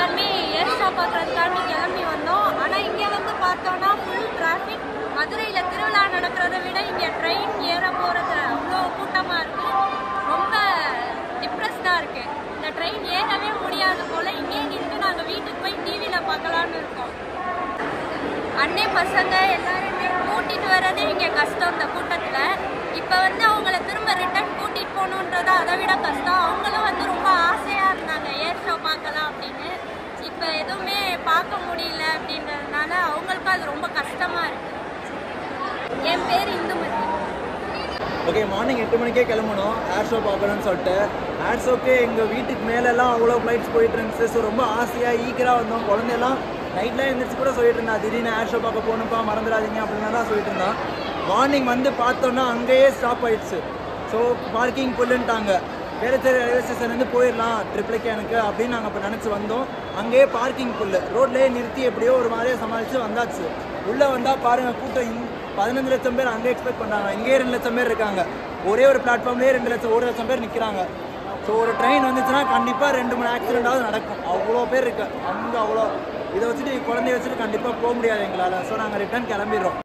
எல்லாருமே ஏர் ஷோ பார்க்கறதுக்காண்டி கிளம்பி வந்தோம் ஆனால் இங்கே வந்து பார்த்தோன்னா ஃபுல் டிராஃபிக் மதுரையில் திருவிழா நடக்கிறத விட இங்கே ட்ரெயின் ஏற போகிறது அவ்வளோ கூட்டமாக இருக்குது ரொம்ப டிப்ரெஸ்டாக இருக்குது இந்த ட்ரெயின் ஏறவே முடியாது போல் இங்கேயே நின்று நாங்கள் வீட்டுக்கு போய் டிவியில் பார்க்கலான்னு இருக்கோம் அண்ணே பசங்க எல்லாருமே கூட்டிட்டு வரதே இங்கே கஷ்டம் இந்த கூட்டத்தில் இப்போ வந்து அவங்கள திரும்ப ரிட்டர்ன் கூட்டிட்டு போகணுன்றது அதை விட கஷ்டம் அவங்களும் வந்து ரொம்ப ஆசையாக இருந்தாங்க ஏர் ஷோ பார்க்கலாம் அப்படின்னு இப்போ எதுவுமே பார்க்க முடியல அப்படின்றதுனால அவங்களுக்கும் அது ரொம்ப கஷ்டமாக இருக்கு என் பேர் இந்துமதி ஓகே மார்னிங் எட்டு மணிக்கே கிளம்பணும் ஏர் ஷோ பார்க்கணும்னு சொல்லிட்டு ஏர் ஷோக்கு எங்கள் வீட்டுக்கு மேலெல்லாம் அவ்வளோ ஃப்ளைட்ஸ் போயிட்டு இருந்துச்சு ஸோ ரொம்ப ஆசையாக ஈக்கராக வந்தோம் குழந்தையெல்லாம் நைட்லாம் எழுந்திரிச்சு கூட சொல்லிட்டு இருந்தா திடீர்னு ஏர் ஷோ பார்க்க போகணும்ப்பா மறந்துடாதீங்க அப்படின்னு தான் சொல்லிட்டு இருந்தான் மார்னிங் வந்து பார்த்தோன்னா அங்கேயே ஸ்டாப் ஆயிடுச்சு ஸோ பார்க்கிங் புல்லுன்ட்டாங்க வேளச்சேரி ரயில்வே ஸ்டேஷன்லேருந்து போயிடலாம் ட்ரிப்ளிகே எனக்கு அப்படின்னு நாங்கள் இப்போ நினச்சி வந்தோம் அங்கேயே பார்க்கிங் புல்லு ரோட்லேயே நிறுத்தி எப்படியோ ஒரு மாதிரியே சமாளித்து வந்தாச்சு உள்ளே வந்தால் பாருங்கள் கூட்டம் இங்க- பதினஞ்சு லட்சம் பேர் அங்கே எக்ஸ்பெக்ட் பண்ணுறாங்க இங்கேயே ரெண்டு லட்சம் பேர் இருக்காங்க ஒரே ஒரு பிளாட்ஃபார்ம்லேயே ரெண்டு லட்சம் ஒரு லட்சம் பேர் நிற்கிறாங்க ஸோ ஒரு ட்ரெயின் வந்துச்சுன்னா கண்டிப்பாக ரெண்டு மூணு ஆக்சிடென்ட்டாவது நடக்கும் அவ்வளோ பேர் இருக்கு அங்கே அவ்வளோ இதை வச்சுட்டு குழந்தைய வச்சுட்டு கண்டிப்பாக போக முடியாது எங்களால் ஸோ நாங்கள் ரிட்டர்ன் கிளம்பிடுறோம்